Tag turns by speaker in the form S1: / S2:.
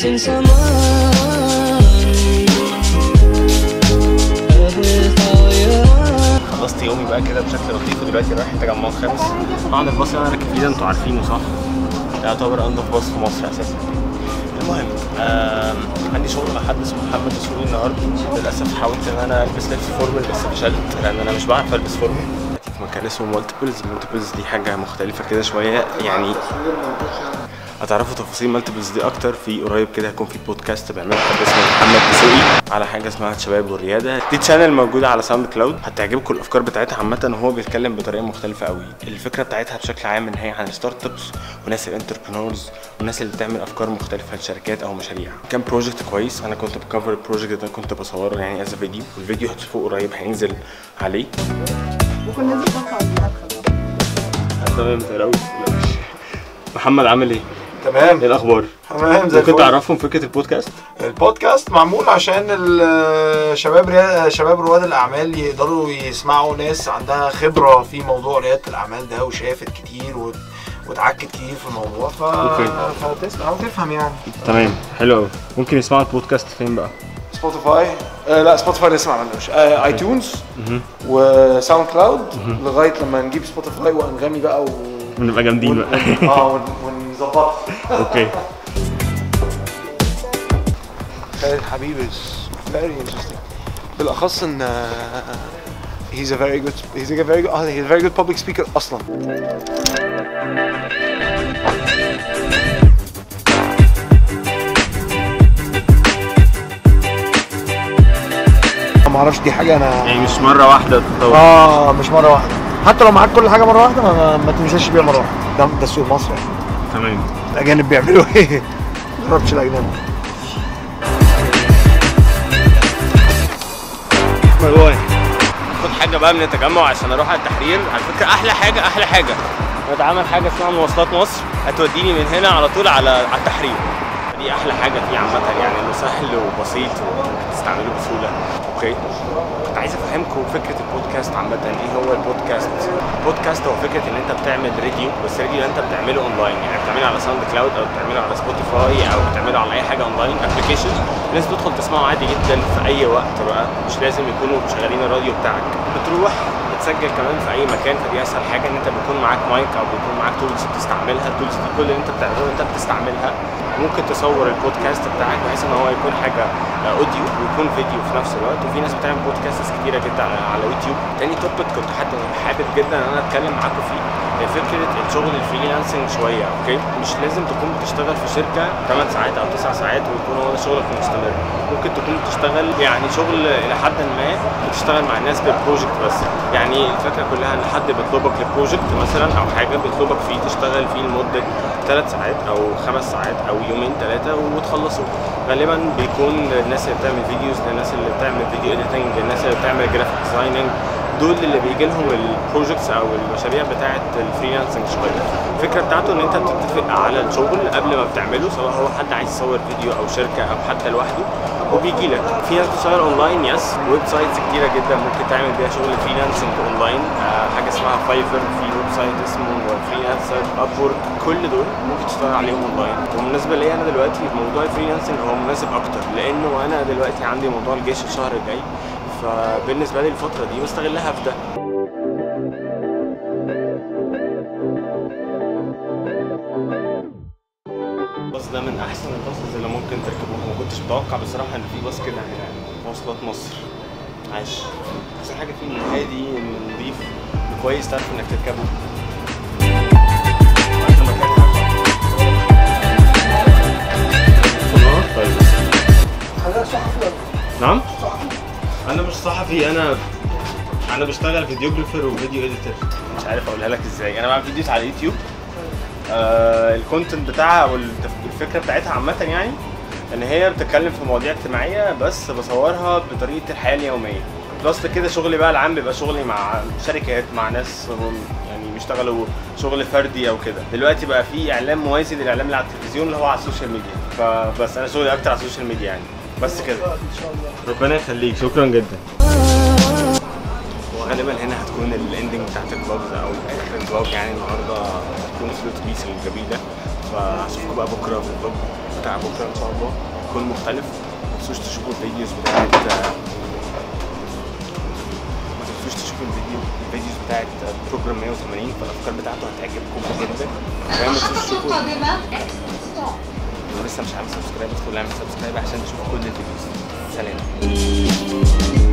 S1: sin saman
S2: خلصت يومي بقى كده بشكل لطيف ودلوقتي رايح التجمع الخامس طبعا الباص اللي انا راكب فيه ده انتوا عارفينه صح؟ ده يعتبر انضف باص في مصر اساسا المهم آم، عندي شغل مع حد اسمه محمد دسوقي النهارده للاسف حاولت ان انا البس لبس فورمال بس فشلت لان انا مش بعرف البس فورمال في مكان اسمه مالتيبلز مالتيبلز دي حاجه مختلفه كده شويه يعني هتعرفوا تفاصيل مالتيبلز دي اكتر في قريب كده هيكون في بودكاست بيعمله حد اسمه محمد دسوقي على حاجه اسمها الشباب والرياده دي تشانل موجوده على ساوند كلاود هتعجبكم الافكار بتاعتها عامه وهو بيتكلم بطريقه مختلفه قوي الفكره بتاعتها بشكل عام ان هي عن ستارت ابس وناس الانتربرنورز والناس اللي بتعمل افكار مختلفه لشركات او مشاريع كان بروجكت كويس انا كنت بكفر البروجكت ده كنت بصوره يعني از فيديو والفيديو هتشوفوه قريب هينزل عليه تمام تلاقوش محمد عامل ايه؟
S3: تمام
S2: ايه الاخبار؟
S3: تمام زي
S2: ممكن
S3: الفل
S2: تعرفهم فكره البودكاست؟
S3: البودكاست معمول عشان الشباب ريا... شباب رواد الاعمال يقدروا يسمعوا ناس عندها خبره في موضوع رياده الاعمال ده وشافت كتير وت... وتعكت كتير في الموضوع ف...
S2: أوكي.
S3: فتسمع وتفهم يعني
S2: تمام حلو قوي ممكن يسمعوا البودكاست فين بقى؟
S3: سبوتيفاي آه لا سبوتيفاي لسه ما عملناش آه اي تونز وساوند كلاود لغايه لما نجيب سبوتيفاي وانغامي بقى و...
S2: ونبقى جامدين
S3: ون...
S2: بقى
S3: اه ون... ونظبطها
S2: اوكي
S3: خالد حبيب is very interesting بالاخص ان آه، he's a very good he's a very good آه، he's a very good public speaker اصلا ما اعرفش دي حاجه انا
S2: يعني مش مره واحده تطور
S3: اه مش مره واحده حتى لو معاك كل حاجه مره واحده ما, ما, ما تنساش بيها مره واحده ده ده سوق مصر يعني
S2: تمام
S3: الاجانب بيعملوا ايه ما جربتش الاجانب باي باي
S2: خد حاجه بقى من التجمع عشان اروح على التحرير على فكره احلى حاجه احلى حاجه انا اتعمل حاجه اسمها مواصلات مصر هتوديني من هنا على طول على على التحرير دي احلى حاجه فيه عامه يعني انه سهل وبسيط وممكن تستعمله بسهوله اوكي كنت عايز افهمكم فكره البودكاست عامه ايه هو البودكاست البودكاست هو فكره ان انت بتعمل راديو بس الراديو ده انت بتعمله اونلاين يعني بتعمله على ساوند كلاود او بتعمله على سبوتيفاي او بتعمله على اي حاجه اونلاين ابلكيشن الناس بتدخل تسمعه عادي جدا في اي وقت بقى مش لازم يكونوا مشغلين الراديو بتاعك بتروح بتسجل كمان في اي مكان فدي اسهل حاجه ان انت بيكون معاك مايك او بيكون معاك تولز بتستعملها التولز دي كل اللي انت بتعمله انت بتستعملها ممكن تصور البودكاست بتاعك بحيث ان هو يكون حاجه اوديو ويكون فيديو في نفس الوقت وفي ناس بتعمل بودكاست كتيره جدا على, على يوتيوب تاني توبيك كنت حتى حابب جدا ان انا اتكلم معاكم فيه هي فكره الشغل الفريلانسنج شويه اوكي مش لازم تكون بتشتغل في شركه 8 ساعات او 9 ساعات ويكون هو ده شغلك المستمر ممكن تكون بتشتغل يعني شغل الى حد ما بتشتغل مع الناس بالبروجكت بس يعني الفكره كلها ان حد بيطلبك لبروجكت مثلا او حاجه بيطلبك فيه تشتغل فيه لمده ثلاث ساعات او خمس ساعات او يومين ثلاثه وتخلصه غالبا بيكون الناس اللي بتعمل فيديوز الناس اللي بتعمل فيديو اديتنج الناس اللي بتعمل جرافيك ديزايننج دول اللي بيجي لهم البروجكتس او المشاريع بتاعه الفريلانسنج شويه الفكره بتاعته ان انت بتتفق على الشغل قبل ما بتعمله سواء هو حد عايز يصور فيديو او شركه او حتى لوحده وبيجي لك في ناس بتشتغل اونلاين يس ويب سايتس كتيره جدا ممكن تعمل بيها شغل فريلانسنج اونلاين آه حاجه اسمها فايفر في ويب سايت اسمه فريلانسر ابورك كل دول ممكن تشتغل عليهم اونلاين وبالنسبه لي انا دلوقتي موضوع الفريلانسنج هو مناسب اكتر لانه انا دلوقتي عندي موضوع الجيش الشهر الجاي فبالنسبه لي الفتره دي بستغلها في ده الباص ده من احسن الباصز اللي ممكن تركبوها ما كنتش متوقع بصراحه ان في باص كده يعني مواصلات مصر عاش احسن حاجه فيه انه هادي انه نضيف إنه كويس تعرف انك تركبه عشان مكان طيب نعم انا مش صحفي انا انا بشتغل فيديوجرافر وفيديو اديتور مش عارف اقولها لك ازاي انا بعمل فيديوز على اليوتيوب آه الكونتنت بتاعها او التف- الفكره بتاعتها عامه يعني ان هي بتتكلم في مواضيع اجتماعيه بس بصورها بطريقه الحياه اليوميه بلس كده شغلي بقى العام بيبقى شغلي مع شركات مع ناس هم يعني بيشتغلوا شغل فردي او كده دلوقتي بقى في اعلام موازي للاعلام اللي على التلفزيون اللي هو على السوشيال ميديا فبس انا شغلي اكتر على السوشيال ميديا يعني بس كده ربنا يخليك شكرا جدا وغالبا هنا هتكون الاندنج بتاعت الفلوج ده او اخر الفلوج يعني النهارده هكون في الاتوبيس الجميل ده فاشوفكم بقى بكره في الفلوج بتاع بكره ان شاء الله يكون مختلف ما تنسوش تشوفوا الفيديوز بتاعت ما تنسوش تشوفوا الفيديو الفيديوز بتاعت بروجرام 180 فالافكار بتاعته هتعجبكم جدا كمان ما تنسوش تشوفوا لو لسه مش عامل سبسكرايب ادخل اعمل سبسكرايب عشان تشوفوا كل الفيديوز سلام